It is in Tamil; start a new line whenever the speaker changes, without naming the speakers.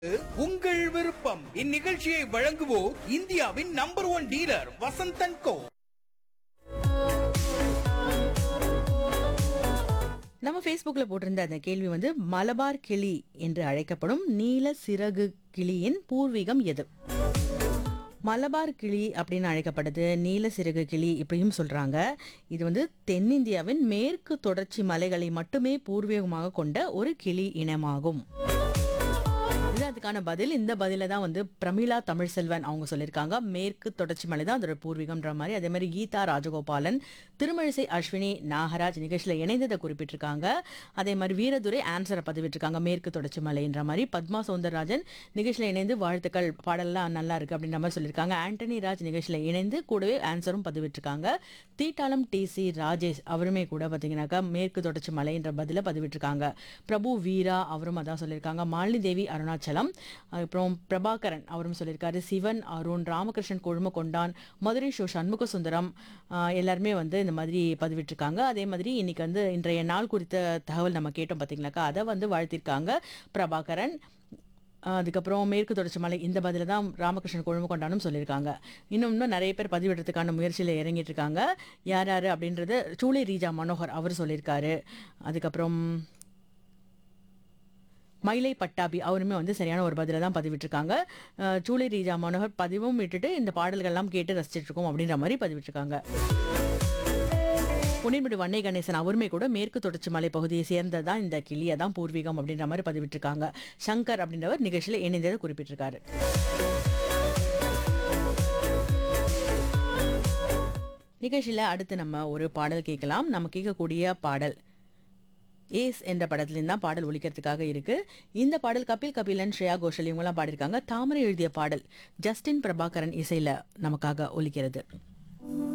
உங்கள் விருப்பம் இந்நிகழ்ச்சியை வழங்குவோர் இந்தியாவின் number one dealer Vasanthan co
நம்ம ஃபேஸ்புக்கில் போட்டிருந்த அந்த கேள்வி வந்து மலபார் கிளி என்று அழைக்கப்படும் நீல சிறகு கிளியின் பூர்வீகம் எது மலபார் கிளி அப்படின்னு அழைக்கப்படுது நீல சிறகு கிளி இப்படியும் சொல்றாங்க இது வந்து தென்னிந்தியாவின் மேற்கு தொடர்ச்சி மலைகளை மட்டுமே பூர்வீகமாக கொண்ட ஒரு கிளி இனமாகும் இது அதுக்கான பதில் இந்த பதில தான் வந்து பிரமிளா தமிழ்செல்வன் அவங்க சொல்லியிருக்காங்க மேற்கு தொடர்ச்சி மலை தான் அதோட பூர்வீகம்ன்ற மாதிரி அதே மாதிரி கீதா ராஜகோபாலன் திருமழிசை அஸ்வினி நாகராஜ் நிகழ்ச்சியில் இணைந்ததை குறிப்பிட்டிருக்காங்க அதே மாதிரி வீரதுரை ஆன்சரை பதிவிட்டிருக்காங்க மேற்கு தொடர்ச்சி மலைன்ற மாதிரி பத்மா சௌந்தரராஜன் நிகழ்ச்சியில் இணைந்து வாழ்த்துக்கள் பாடல்லாம் நல்லா இருக்கு அப்படின்ற மாதிரி சொல்லியிருக்காங்க ஆண்டனி ராஜ் நிகழ்ச்சியில் இணைந்து கூடவே ஆன்சரும் பதிவிட்டிருக்காங்க தீட்டாளம் டி சி ராஜேஷ் அவருமே கூட பார்த்தீங்கன்னாக்கா மேற்கு தொடர்ச்சி மலைன்ற பதில பதிவிட்டிருக்காங்க பிரபு வீரா அவரும் அதான் சொல்லியிருக்காங்க மாலினி தேவி அருணாச்சலம் அப்புறம் பிரபாகரன் அவரும் சொல்லியிருக்காரு சிவன் அருண் ராமகிருஷ்ணன் கொழும கொண்டான் மதுரை ஷோ சண்முக சுந்தரம் ஆஹ் எல்லாருமே வந்து இந்த மாதிரி பதிவிட்டிருக்காங்க அதே மாதிரி இன்னைக்கு வந்து இன்றைய நாள் குறித்த தகவல் நம்ம கேட்டோம் பார்த்தீங்கன்னாக்கா அதை வந்து வாழ்த்திருக்காங்க பிரபாகரன் ஆஹ் அதுக்கப்புறம் மேற்கு தொடர்ச்சி மலை இந்த பதில தான் ராமகிருஷ்ணன் கொழும்பு கொண்டானும் சொல்லியிருக்காங்க இன்னும் இன்னும் நிறைய பேர் பதிவிடுறதுக்கான முயற்சியில் இறங்கிட்டு இருக்காங்க யார் யார் அப்படின்றது சூளை ரீஜா மனோகர் அவர் சொல்லியிருக்காரு அதுக்கப்புறம் மயிலை பட்டாபி அவருமே வந்து சரியான ஒரு பதில தான் பதிவிட்டிருக்காங்க அஹ் சூளை ரீஜா மனோகர் பதிவும் விட்டுட்டு இந்த பாடல்கள்லாம் கேட்டு ரசிச்சிட்டு இருக்கோம் அப்படின்ற மாதிரி பதிவிட்டிருக்காங்க புனிர்மிடு வன்னை கணேசன் அவருமே கூட மேற்கு தொடர்ச்சி மலை பகுதியை சேர்ந்ததான் இந்த கிளியை தான் பூர்வீகம் அப்படின்ற மாதிரி பதிவிட்டிருக்காங்க சங்கர் அப்படின்றவர் நிகழ்ச்சியில் இணைந்ததை குறிப்பிட்டிருக்காரு நிகழ்ச்சியில் அடுத்து நம்ம ஒரு பாடல் கேட்கலாம் நம்ம கேட்கக்கூடிய பாடல் ஏஸ் என்ற படத்துலேருந்து தான் பாடல் ஒலிக்கிறதுக்காக இருக்கு இந்த பாடல் கபில் கபிலன் ஸ்ரேயா கோஷல் இவங்கெல்லாம் பாடியிருக்காங்க தாமரை எழுதிய பாடல் ஜஸ்டின் பிரபாகரன் இசையில் நமக்காக ஒலிக்கிறது